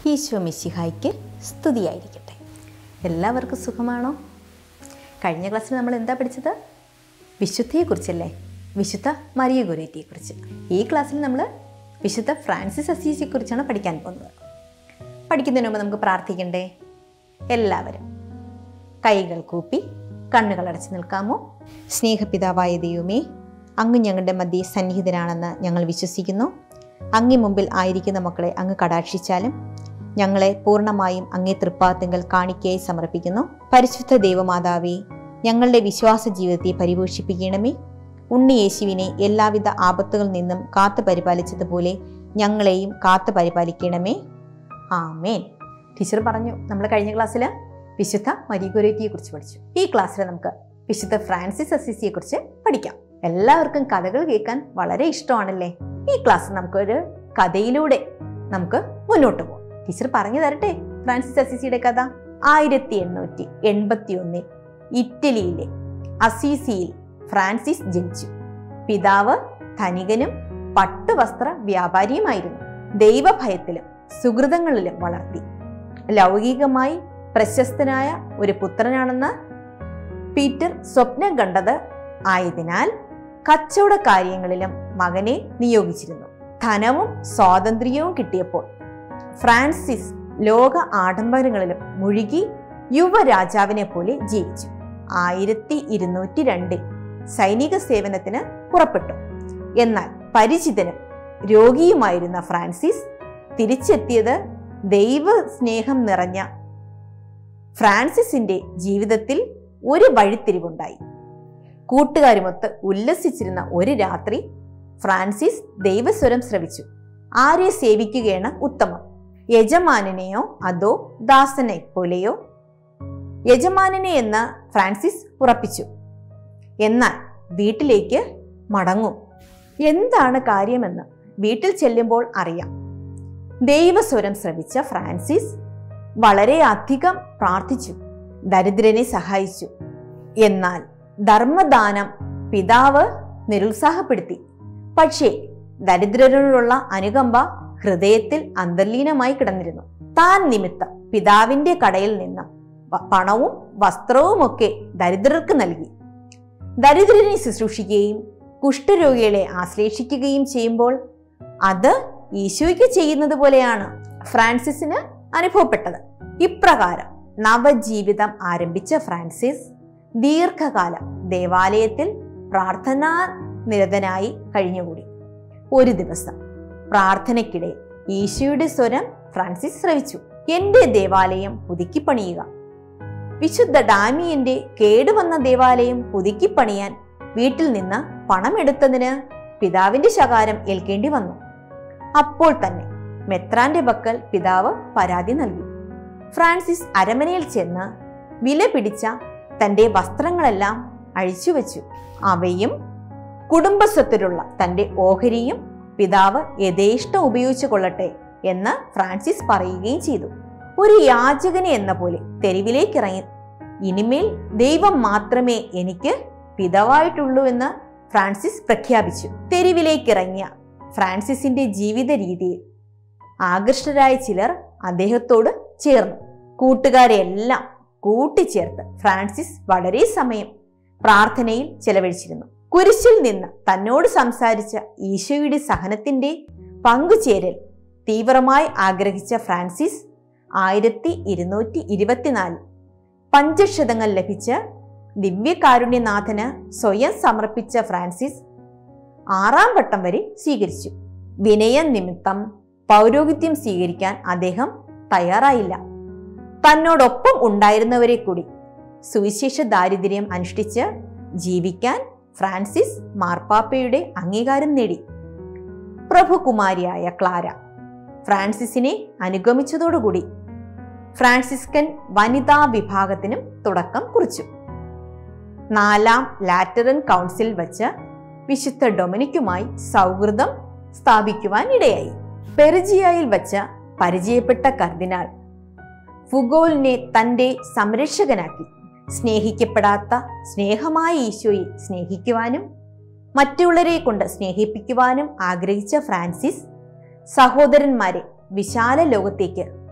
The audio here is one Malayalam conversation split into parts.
ഈശോ മിശിഹായ്ക്ക് സ്തുതിയായിരിക്കട്ടെ എല്ലാവർക്കും സുഖമാണോ കഴിഞ്ഞ ക്ലാസ്സിൽ നമ്മൾ എന്താ പഠിച്ചത് വിശുദ്ധിയെക്കുറിച്ചല്ലേ വിശുദ്ധ മരിയ ഗുരേറ്റിയെക്കുറിച്ച് ഈ ക്ലാസ്സിൽ നമ്മൾ വിശുദ്ധ ഫ്രാൻസിസ് അസീസിയെക്കുറിച്ചാണ് പഠിക്കാൻ പോകുന്നത് പഠിക്കുന്നതിന് മുമ്പ് നമുക്ക് പ്രാർത്ഥിക്കണ്ടേ എല്ലാവരും കൈകൾ കൂപ്പി കണ്ണുകൾ അടച്ചു നിൽക്കാമോ സ്നേഹപിതാവായ ദൈവമേ അങ്ങ് ഞങ്ങളുടെ മധ്യ സന്നിഹിതനാണെന്ന് ഞങ്ങൾ വിശ്വസിക്കുന്നു അങ്ങേ മുമ്പിൽ ആയിരിക്കുന്ന മക്കളെ അങ്ങ് കടാക്ഷിച്ചാലും ഞങ്ങളെ പൂർണ്ണമായും അങ്ങേ തൃപ്പാത്തിങ്കൽ കാണിക്കയായി സമർപ്പിക്കുന്നു പരിശുദ്ധ ദൈവമാതാവേ ഞങ്ങളുടെ വിശ്വാസ ജീവിതത്തെ പരിപോഷിപ്പിക്കണമേ ഉണ്ണി യേശുവിനെ എല്ലാവിധ ആപത്തുകളിൽ നിന്നും കാത്തു പരിപാലിച്ചതുപോലെ ഞങ്ങളെയും കാത്തു പരിപാലിക്കണമേ ആമേൻ ടീച്ചർ പറഞ്ഞു നമ്മൾ കഴിഞ്ഞ ക്ലാസ്സിൽ വിശുദ്ധ മരിഗുരേറ്റിയെ കുറിച്ച് പഠിച്ചു ഈ ക്ലാസ്സിൽ നമുക്ക് വിശുദ്ധ ഫ്രാൻസിസ് അസിസിയെ കുറിച്ച് പഠിക്കാം എല്ലാവർക്കും കഥകൾ കേൾക്കാൻ വളരെ ഇഷ്ടമാണല്ലേ ഈ ക്ലാസ് നമുക്കൊരു കഥയിലൂടെ നമുക്ക് മുന്നോട്ട് പോകാം ടീച്ചർ പറഞ്ഞു തരട്ടെ ഫ്രാൻസിസ് അസിസിയുടെ കഥ ആയിരത്തി എണ്ണൂറ്റി എൺപത്തി ഒന്നിൽ ഇറ്റലിയിലെ അസീസിയിൽ ഫ്രാൻസിസ് ജനിച്ചു പിതാവ് ധനികനും പട്ടുവസ്ത്ര വ്യാപാരിയുമായിരുന്നു ദൈവഭയത്തിലും സുഹൃതങ്ങളിലും വളർത്തി ലൗകികമായി പ്രശസ്തനായ ഒരു പുത്രനാണെന്ന് പീറ്റർ സ്വപ്നം കണ്ടത് ആയതിനാൽ കച്ചവട കാര്യങ്ങളിലും മകനെ നിയോഗിച്ചിരുന്നു ധനവും സ്വാതന്ത്ര്യവും കിട്ടിയപ്പോൾ ഫ്രാൻസിസ് ലോക ആഡംബരങ്ങളിലും മുഴുകി യുവരാജാവിനെ പോലെ ജീവിച്ചു ആയിരത്തി ഇരുന്നൂറ്റി രണ്ടിൽ സൈനിക സേവനത്തിന് പുറപ്പെട്ടു എന്നാൽ പരിചിതനും രോഗിയുമായിരുന്ന ഫ്രാൻസിസ് തിരിച്ചെത്തിയത് ദൈവ സ്നേഹം നിറഞ്ഞ ഫ്രാൻസിസിന്റെ ജീവിതത്തിൽ ഒരു വഴിത്തിരിവുണ്ടായി കൂട്ടുകാരുമൊത്ത് ഉല്ലസിച്ചിരുന്ന ഒരു രാത്രി ഫ്രാൻസിസ് ദൈവസ്വരം ശ്രവിച്ചു ആരെ സേവിക്കുകയാണ് ഉത്തമം യജമാനനെയോ അതോ ദാസനെ പോലെയോ യജമാനനെ എന്ന് ഫ്രാൻസിസ് ഉറപ്പിച്ചു എന്നാൽ വീട്ടിലേക്ക് മടങ്ങും എന്താണ് കാര്യമെന്ന് വീട്ടിൽ ചെല്ലുമ്പോൾ അറിയാം ദൈവസ്വരം ശ്രവിച്ച ഫ്രാൻസിസ് വളരെ അധികം പ്രാർത്ഥിച്ചു ദരിദ്രനെ സഹായിച്ചു എന്നാൽ ധർമ്മദാനം പിതാവ് നിരുത്സാഹപ്പെടുത്തി പക്ഷേ ദരിദ്രരോടുള്ള അനുകമ്പ ഹൃദയത്തിൽ അന്തർലീനമായി കിടന്നിരുന്നു താൻ നിമിത്തം പിതാവിന്റെ കടയിൽ നിന്ന് വ- പണവും വസ്ത്രവുമൊക്കെ ദരിദ്രർക്ക് നൽകി ദരിദ്രനെ ശുശ്രൂഷിക്കുകയും കുഷ്ഠരോഗികളെ ആശ്ലേഷിക്കുകയും ചെയ്യുമ്പോൾ അത് ഈശോയ്ക്ക് ചെയ്യുന്നത് പോലെയാണ് ഫ്രാൻസിസിന് അനുഭവപ്പെട്ടത് ഇപ്രകാരം നവജീവിതം ആരംഭിച്ച ഫ്രാൻസിസ് ദീർഘകാലം ദേവാലയത്തിൽ പ്രാർത്ഥനാ നിരതനായി കഴിഞ്ഞുകൂടി ഒരു ദിവസം പ്രാർത്ഥനയ്ക്കിടെ ഈശോയുടെ സ്വരം ഫ്രാൻസിസ് ശ്രവിച്ചു എന്റെ ദേവാലയം പുതുക്കിപ്പണിയുക വിശുദ്ധ ഡാമിയന്റെ കേടുവന്ന ദേവാലയം പുതുക്കിപ്പണിയാൻ വീട്ടിൽ നിന്ന് പണമെടുത്തതിന് പിതാവിന്റെ ശകാരം ഏൽക്കേണ്ടി വന്നു അപ്പോൾ തന്നെ മെത്രാന്റെ പക്കൽ പിതാവ് പരാതി നൽകി ഫ്രാൻസിസ് അരമനയിൽ ചെന്ന് വില പിടിച്ച തന്റെ വസ്ത്രങ്ങളെല്ലാം അഴിച്ചുവെച്ചു അവയും കുടുംബസ്വത്തിലുള്ള തന്റെ ഓഹരിയും പിതാവ് യഥേഷ്ടം ഉപയോഗിച്ചു കൊള്ളട്ടെ എന്ന് ഫ്രാൻസിസ് പറയുകയും ചെയ്തു ഒരു യാചകനെ എന്ന പോലെ തെരുവിലേക്ക് ഇറങ്ങി ഇനിമേൽ ദൈവം മാത്രമേ എനിക്ക് പിതാവായിട്ടുള്ളൂ എന്ന് ഫ്രാൻസിസ് പ്രഖ്യാപിച്ചു തെരുവിലേക്ക് ഇറങ്ങിയ ഫ്രാൻസിസിന്റെ ജീവിത രീതിയിൽ ആകൃഷ്ടരായ ചിലർ അദ്ദേഹത്തോട് ചേർന്നു കൂട്ടുകാരെ എല്ലാം കൂട്ടിച്ചേർത്ത് ഫ്രാൻസിസ് വളരെ സമയം പ്രാർത്ഥനയിൽ ചെലവഴിച്ചിരുന്നു കുരിശിൽ നിന്ന് തന്നോട് സംസാരിച്ച ഈശോയുടെ സഹനത്തിന്റെ പങ്കുചേരൽ തീവ്രമായി ആഗ്രഹിച്ച ഫ്രാൻസിസ് ആയിരത്തി ഇരുന്നൂറ്റി ഇരുപത്തിനാല് പഞ്ചക്ഷതങ്ങൾ ലഭിച്ച ദിവ്യകാരുണ്യനാഥന് സ്വയം സമർപ്പിച്ച ഫ്രാൻസിസ് ആറാം വട്ടം വരെ സ്വീകരിച്ചു വിനയ നിമിത്തം പൗരോഹിത്യം സ്വീകരിക്കാൻ അദ്ദേഹം തയ്യാറായില്ല തന്നോടൊപ്പം ഉണ്ടായിരുന്നവരെ കൂടി സുവിശേഷ ദാരിദ്ര്യം അനുഷ്ഠിച്ച് ജീവിക്കാൻ ഫ്രാൻസിസ് മാർപ്പാപ്പയുടെ അംഗീകാരം നേടി പ്രഭുകുമാരിയായ ക്ലാര ഫ്രാൻസിസിനെ അനുഗമിച്ചതോടുകൂടി ഫ്രാൻസിസ്കൻ വനിതാ വിഭാഗത്തിനും തുടക്കം കുറിച്ചു നാലാം ലാറ്ററൻ കൗൺസിൽ വച്ച് വിശുദ്ധ ഡൊമിനിക്കുമായി സൗഹൃദം സ്ഥാപിക്കുവാൻ ഇടയായി പെർജിയയിൽ വച്ച് പരിചയപ്പെട്ട കർദിനാൾ ഫുഗോലിനെ തന്റെ സംരക്ഷകനാക്കി സ്നേഹിക്കപ്പെടാത്ത സ്നേഹമായ ഈശോയെ സ്നേഹിക്കുവാനും മറ്റുള്ളവരെ കൊണ്ട് സ്നേഹിപ്പിക്കുവാനും ആഗ്രഹിച്ച ഫ്രാൻസിസ് സഹോദരന്മാരെ വിശാല ലോകത്തേക്ക്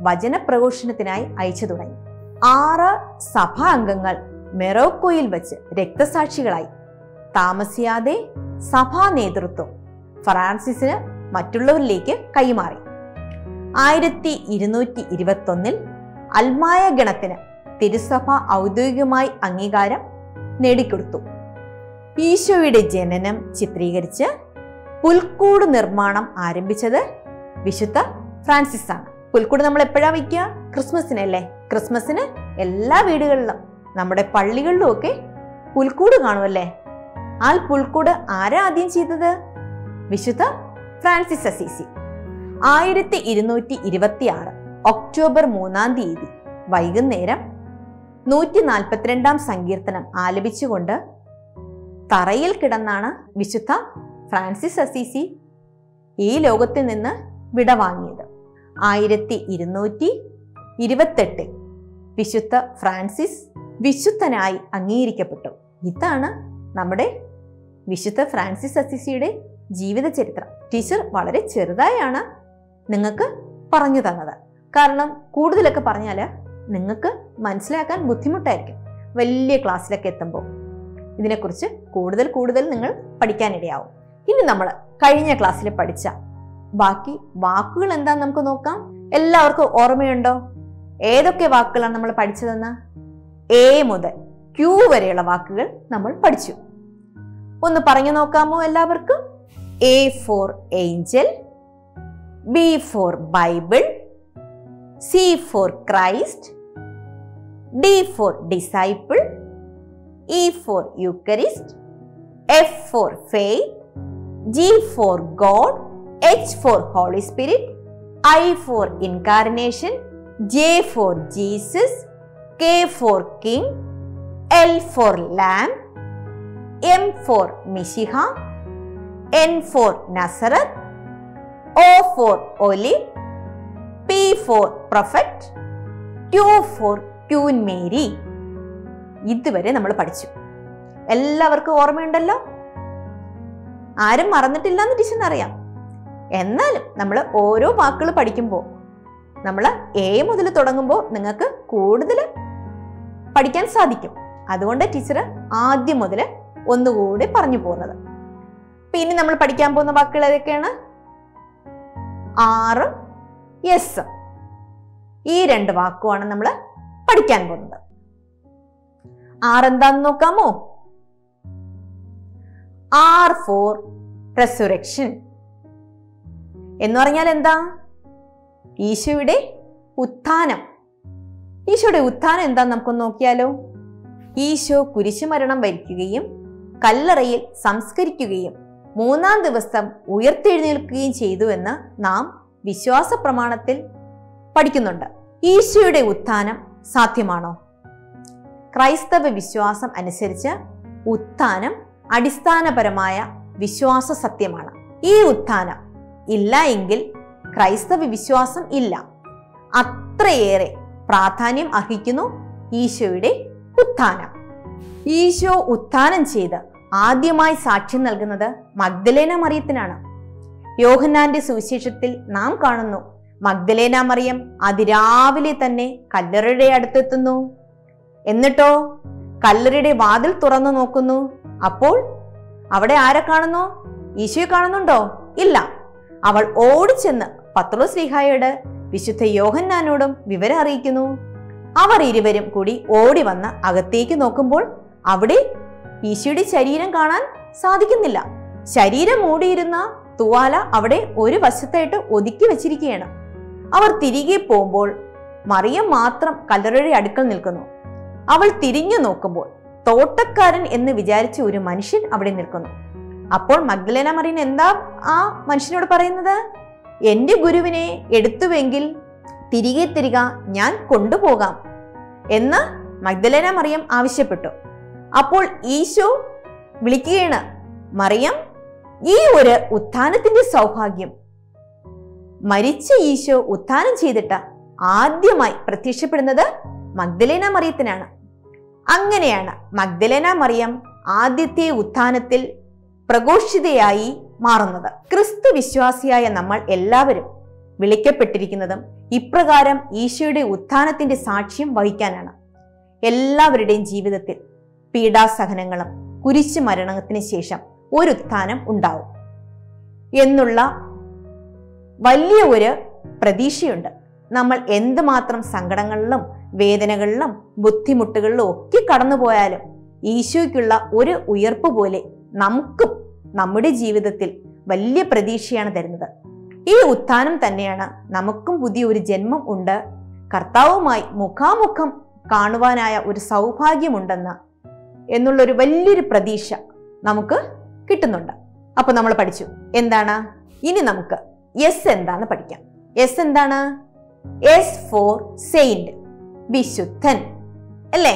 വചനപ്രഘോഷണത്തിനായി അയച്ചു തുടങ്ങി ആറ് സഭാ അംഗങ്ങൾ മെറോക്കോയിൽ വെച്ച് രക്തസാക്ഷികളായി താമസിയാതെ സഭാ നേതൃത്വം ഫ്രാൻസിസിന് മറ്റുള്ളവരിലേക്ക് കൈമാറി ആയിരത്തി ഇരുന്നൂറ്റി ഇരുപത്തൊന്നിൽ അൽമായ ഗണത്തിന് തിരുസഭ ഔദ്യോഗികമായി അംഗീകാരം നേടിക്കൊടുത്തു ഈശോയുടെ ജനനം ചിത്രീകരിച്ച് പുൽക്കൂട് നിർമ്മാണം ആരംഭിച്ചത് വിശുദ്ധ ഫ്രാൻസിസ് ആണ് പുൽക്കൂട് നമ്മൾ എപ്പോഴാ വയ്ക്കുക ക്രിസ്മസിനല്ലേ ക്രിസ്മസിന് എല്ലാ വീടുകളിലും നമ്മുടെ പള്ളികളിലും ഒക്കെ പുൽക്കൂട് കാണുമല്ലേ ആ പുൽക്കൂട് ആരാ ആദ്യം ചെയ്തത് വിശുദ്ധ ഫ്രാൻസിസ് അസീസി ആയിരത്തി ഇരുന്നൂറ്റി ഇരുപത്തി ആറ് ഒക്ടോബർ മൂന്നാം തീയതി വൈകുന്നേരം നൂറ്റി നാൽപ്പത്തിരണ്ടാം സങ്കീർത്തനം ആലപിച്ചുകൊണ്ട് തറയിൽ കിടന്നാണ് വിശുദ്ധ ഫ്രാൻസിസ് അസീസി ഈ ലോകത്തിൽ നിന്ന് വിടവാങ്ങിയത് ആയിരത്തി ഇരുന്നൂറ്റി ഇരുപത്തെട്ടിൽ വിശുദ്ധ ഫ്രാൻസിസ് വിശുദ്ധനായി അംഗീകരിക്കപ്പെട്ടു ഇതാണ് നമ്മുടെ വിശുദ്ധ ഫ്രാൻസിസ് അസിസിയുടെ ജീവിത ചരിത്രം ടീച്ചർ വളരെ ചെറുതായാണ് നിങ്ങൾക്ക് പറഞ്ഞു തന്നത് കാരണം കൂടുതലൊക്കെ പറഞ്ഞാൽ നിങ്ങൾക്ക് മനസ്സിലാക്കാൻ ബുദ്ധിമുട്ടായിരിക്കും വലിയ ക്ലാസ്സിലൊക്കെ എത്തുമ്പോൾ ഇതിനെക്കുറിച്ച് കൂടുതൽ കൂടുതൽ നിങ്ങൾ പഠിക്കാനിടയാവും ഇനി നമ്മൾ കഴിഞ്ഞ ക്ലാസ്സിൽ പഠിച്ച ബാക്കി വാക്കുകൾ എന്താന്ന് നമുക്ക് നോക്കാം എല്ലാവർക്കും ഓർമ്മയുണ്ടോ ഏതൊക്കെ വാക്കുകളാണ് നമ്മൾ പഠിച്ചതെന്ന് എ മുതൽ ക്യൂ വരെയുള്ള വാക്കുകൾ നമ്മൾ പഠിച്ചു ഒന്ന് പറഞ്ഞു നോക്കാമോ എല്ലാവർക്കും A for angel B for Bible C for Christ D for disciple E for Eucharist F for faith G for God H for holy spirit I for incarnation J for Jesus K for king L for lamb M for മിഷിഹ N for Nazareth O for olive P for prophet Q for queen Mary ഇതുവരെ നമ്മൾ പഠിച്ചു എല്ലാവർക്കും ഓർമ്മയുണ്ടല്ലോ ആരും മറന്നിട്ടില്ല എന്ന് ടീച്ചറിന് അറിയാം എന്നാലും നമ്മൾ ഓരോ വാക്കുകൾ പഠിക്കുമ്പോൾ നമ്മൾ എ മുതൽ തുടങ്ങുമ്പോൾ നിങ്ങൾക്ക് കൂടുതൽ പഠിക്കാൻ സാധിക്കും അതുകൊണ്ട് ടീച്ചർ ആദ്യം മുതൽ ഒന്നുകൂടി പറഞ്ഞു പോകുന്നത് പിന്നെ നമ്മൾ പഠിക്കാൻ പോകുന്ന വാക്കുകൾ ഏതൊക്കെയാണ് ആറ് എസ് ഈ രണ്ട് വാക്കുമാണ് നമ്മൾ പഠിക്കാൻ പോകുന്നത് ആറെന്താന്ന് നോക്കാമോ ആർ ഫോർ റെസുറക്ഷൻ എന്ന് പറഞ്ഞാൽ എന്താ ഈശോയുടെ ഉത്ഥാനം ഈശോയുടെ ഉത്ഥാനം എന്താന്ന് നമുക്കൊന്ന് നോക്കിയാലോ ഈശോ കുരിശുമരണം വരിക്കുകയും കല്ലറയിൽ സംസ്കരിക്കുകയും മൂന്നാം ദിവസം ഉയർത്തെഴുന്നേൽക്കുകയും ചെയ്തു എന്ന് നാം വിശ്വാസ പ്രമാണത്തിൽ പഠിക്കുന്നുണ്ട് ഈശോയുടെ ഉത്ഥാനം സാധ്യമാണോ ക്രൈസ്തവ വിശ്വാസം അനുസരിച്ച് ഉത്ഥാനം അടിസ്ഥാനപരമായ വിശ്വാസ സത്യമാണ് ഈ ഉത്ഥാനം ഇല്ല എങ്കിൽ ക്രൈസ്തവ വിശ്വാസം ഇല്ല അത്രയേറെ പ്രാധാന്യം അർഹിക്കുന്നു ഈശോയുടെ ഉത്ഥാനം ഈശോ ഉത്ഥാനം ചെയ്ത് ആദ്യമായി സാക്ഷ്യം നൽകുന്നത് മഗ്ദലേന മറിയത്തിനാണ് യോഹന്നാന്റെ സുവിശേഷത്തിൽ നാം കാണുന്നു മഗ്ദലേന മറിയം അതിരാവിലെ തന്നെ കല്ലറയുടെ അടുത്തെത്തുന്നു എന്നിട്ടോ കല്ലറയുടെ വാതിൽ തുറന്നു നോക്കുന്നു അപ്പോൾ അവിടെ ആരെ കാണുന്നു ഈശോയെ കാണുന്നുണ്ടോ ഇല്ല അവൾ ഓടിച്ചെന്ന് പത്രോസ് ശ്രീഹായോട് വിശുദ്ധ യോഹന്നാനോടും വിവരം അറിയിക്കുന്നു അവർ ഇരുവരും കൂടി ഓടി വന്ന് അകത്തേക്ക് നോക്കുമ്പോൾ അവിടെ ഈശോയുടെ ശരീരം കാണാൻ സാധിക്കുന്നില്ല ശരീരം മൂടിയിരുന്ന തുവാല അവിടെ ഒരു വശത്തായിട്ട് ഒതുക്കി വെച്ചിരിക്കുകയാണ് അവർ തിരികെ പോകുമ്പോൾ മറിയം മാത്രം കല്ലറയുടെ അടുക്കൽ നിൽക്കുന്നു അവൾ തിരിഞ്ഞു നോക്കുമ്പോൾ തോട്ടക്കാരൻ എന്ന് വിചാരിച്ച ഒരു മനുഷ്യൻ അവിടെ നിൽക്കുന്നു അപ്പോൾ മഗ്ദലേന മറിയൻ എന്താ ആ മനുഷ്യനോട് പറയുന്നത് എന്റെ ഗുരുവിനെ എടുത്തുവെങ്കിൽ തിരികെ തരിക ഞാൻ കൊണ്ടുപോകാം എന്ന് മഗ്ദലേന മറിയം ആവശ്യപ്പെട്ടു അപ്പോൾ ഈശോ വിളിക്കുകയാണ് മറിയം ഈ ഒരു ഉത്ഥാനത്തിന്റെ സൗഭാഗ്യം മരിച്ച ഈശോ ഉത്ഥാനം ചെയ്തിട്ട് ആദ്യമായി പ്രത്യക്ഷപ്പെടുന്നത് മഗ്ദലേന മറിയത്തിനാണ് അങ്ങനെയാണ് മഗ്ദലേന മറിയം ആദ്യത്തെ ഉത്ഥാനത്തിൽ പ്രഘോഷിതയായി മാറുന്നത് ക്രിസ്തു വിശ്വാസിയായ നമ്മൾ എല്ലാവരും വിളിക്കപ്പെട്ടിരിക്കുന്നതും ഇപ്രകാരം ഈശോയുടെ ഉത്ഥാനത്തിന്റെ സാക്ഷ്യം വഹിക്കാനാണ് എല്ലാവരുടെയും ജീവിതത്തിൽ പീഡാസഹനങ്ങളും കുരിശു മരണത്തിന് ശേഷം ഒരു ഉത്ഥാനം ഉണ്ടാവും എന്നുള്ള വലിയ ഒരു പ്രതീക്ഷയുണ്ട് നമ്മൾ എന്തുമാത്രം സങ്കടങ്ങളിലും വേദനകളിലും ബുദ്ധിമുട്ടുകളിലും ഒക്കെ കടന്നുപോയാലും ഈശോയ്ക്കുള്ള ഒരു ഉയർപ്പ് പോലെ നമുക്കും നമ്മുടെ ജീവിതത്തിൽ വലിയ പ്രതീക്ഷയാണ് തരുന്നത് ഈ ഉത്ഥാനം തന്നെയാണ് നമുക്കും പുതിയ ഒരു ജന്മം ഉണ്ട് കർത്താവുമായി മുഖാമുഖം കാണുവാനായ ഒരു സൗഭാഗ്യമുണ്ടെന്ന് എന്നുള്ളൊരു വലിയൊരു പ്രതീക്ഷ നമുക്ക് കിട്ടുന്നുണ്ട് അപ്പൊ നമ്മൾ പഠിച്ചു എന്താണ് ഇനി നമുക്ക് എസ് എന്താന്ന് പഠിക്കാം എസ് എന്താണ് എസ് ഫോർ സെയിന്റ് വിശുദ്ധൻ അല്ലേ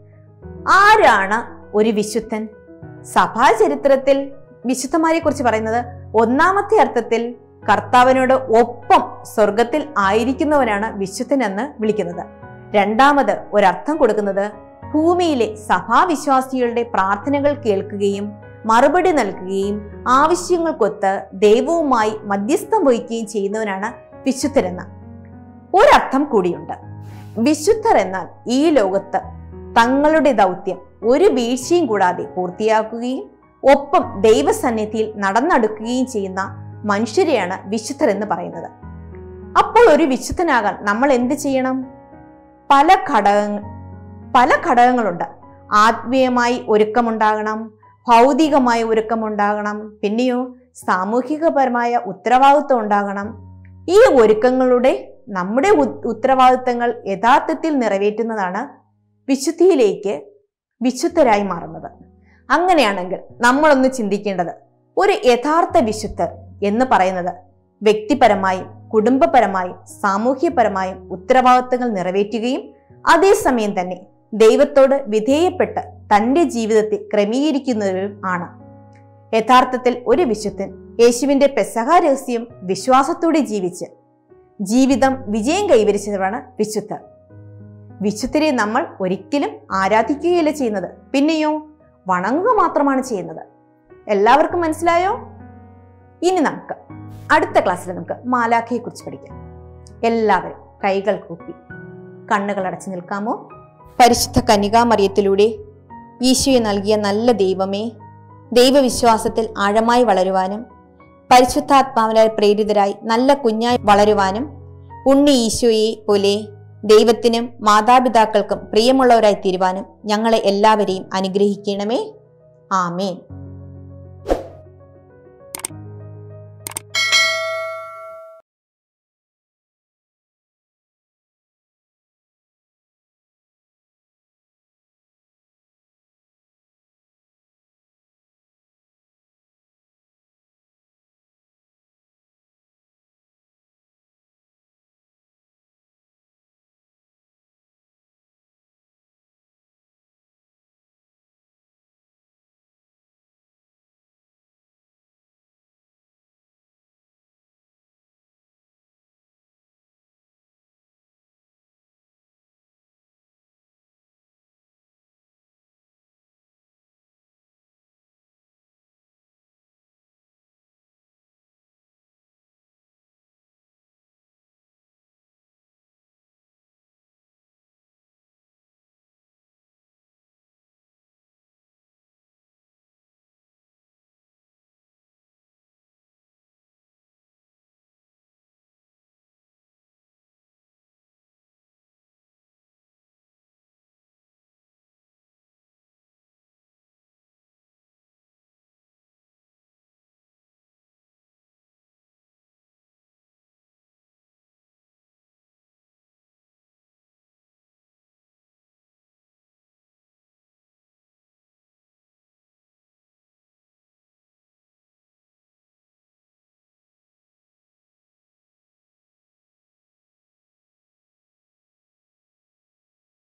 ആരാണ് ഒരു വിശുദ്ധൻ സഭാചരിത്രത്തിൽ വിശുദ്ധന്മാരെ കുറിച്ച് പറയുന്നത് ഒന്നാമത്തെ അർത്ഥത്തിൽ കർത്താവിനോട് ഒപ്പം സ്വർഗത്തിൽ ആയിരിക്കുന്നവനാണ് വിശുദ്ധൻ എന്ന് വിളിക്കുന്നത് രണ്ടാമത് ഒരർത്ഥം കൊടുക്കുന്നത് ഭൂമിയിലെ സഭാവിശ്വാസികളുടെ പ്രാർത്ഥനകൾ കേൾക്കുകയും മറുപടി നൽകുകയും ആവശ്യങ്ങൾക്കൊത്ത് ദൈവവുമായി മധ്യസ്ഥം വഹിക്കുകയും ചെയ്യുന്നവനാണ് വിശുദ്ധരെന്ന് ഒരർത്ഥം കൂടിയുണ്ട് വിശുദ്ധർ എന്നാൽ ഈ ലോകത്ത് തങ്ങളുടെ ദൗത്യം ഒരു വീഴ്ചയും കൂടാതെ പൂർത്തിയാക്കുകയും ഒപ്പം ദൈവസന്നിധിയിൽ നടന്നെടുക്കുകയും ചെയ്യുന്ന മനുഷ്യരെയാണ് വിശുദ്ധർ എന്ന് പറയുന്നത് അപ്പോൾ ഒരു വിശുദ്ധനാകാൻ നമ്മൾ എന്ത് ചെയ്യണം പല ഘടകങ്ങൾ പല ഘടകങ്ങളുണ്ട് ആത്മീയമായി ഒരുക്കമുണ്ടാകണം ഭൗതികമായ ഒരുക്കമുണ്ടാകണം പിന്നെയോ സാമൂഹികപരമായ ഉത്തരവാദിത്വം ഉണ്ടാകണം ഈ ഒരുക്കങ്ങളുടെ നമ്മുടെ ഉ- ഉത്തരവാദിത്തങ്ങൾ യഥാർത്ഥത്തിൽ നിറവേറ്റുന്നതാണ് വിശുദ്ധിയിലേക്ക് വിശുദ്ധരായി മാറുന്നത് അങ്ങനെയാണെങ്കിൽ നമ്മളൊന്ന് ചിന്തിക്കേണ്ടത് ഒരു യഥാർത്ഥ വിശുദ്ധർ എന്ന് പറയുന്നത് വ്യക്തിപരമായും കുടുംബപരമായും സാമൂഹ്യപരമായും ഉത്തരവാദിത്തങ്ങൾ നിറവേറ്റുകയും അതേസമയം തന്നെ ദൈവത്തോട് വിധേയപ്പെട്ട് തന്റെ ജീവിതത്തെ ക്രമീകരിക്കുന്നവരും ആണ് യഥാർത്ഥത്തിൽ ഒരു വിശുദ്ധൻ യേശുവിന്റെ പെസഹ രഹസ്യം വിശ്വാസത്തോടെ ജീവിച്ച് ജീവിതം വിജയം കൈവരിച്ചവരാണ് വിശുദ്ധർ വിശുദ്ധരെ നമ്മൾ ഒരിക്കലും ആരാധിക്കുകയല്ല ചെയ്യുന്നത് പിന്നെയോ വണങ്ങുക മാത്രമാണ് ചെയ്യുന്നത് എല്ലാവർക്കും മനസ്സിലായോ ഇനി നമുക്ക് അടുത്ത ക്ലാസ്സിൽ നമുക്ക് മാലാഖയെ കുറിച്ച് പഠിക്കാം എല്ലാവരും കൈകൾ കൂപ്പി കണ്ണുകൾ അടച്ചു നിൽക്കാമോ പരിശുദ്ധ കന്യകാമറിയത്തിലൂടെ ഈശോയെ നൽകിയ നല്ല ദൈവമേ ദൈവവിശ്വാസത്തിൽ ആഴമായി വളരുവാനും പരിശുദ്ധാത്മാവിനാൽ പ്രേരിതരായി നല്ല കുഞ്ഞായി വളരുവാനും ഉണ്ണി ഈശോയെ പോലെ ദൈവത്തിനും മാതാപിതാക്കൾക്കും പ്രിയമുള്ളവരായി തീരുവാനും ഞങ്ങളെ എല്ലാവരെയും അനുഗ്രഹിക്കണമേ ആമേൻ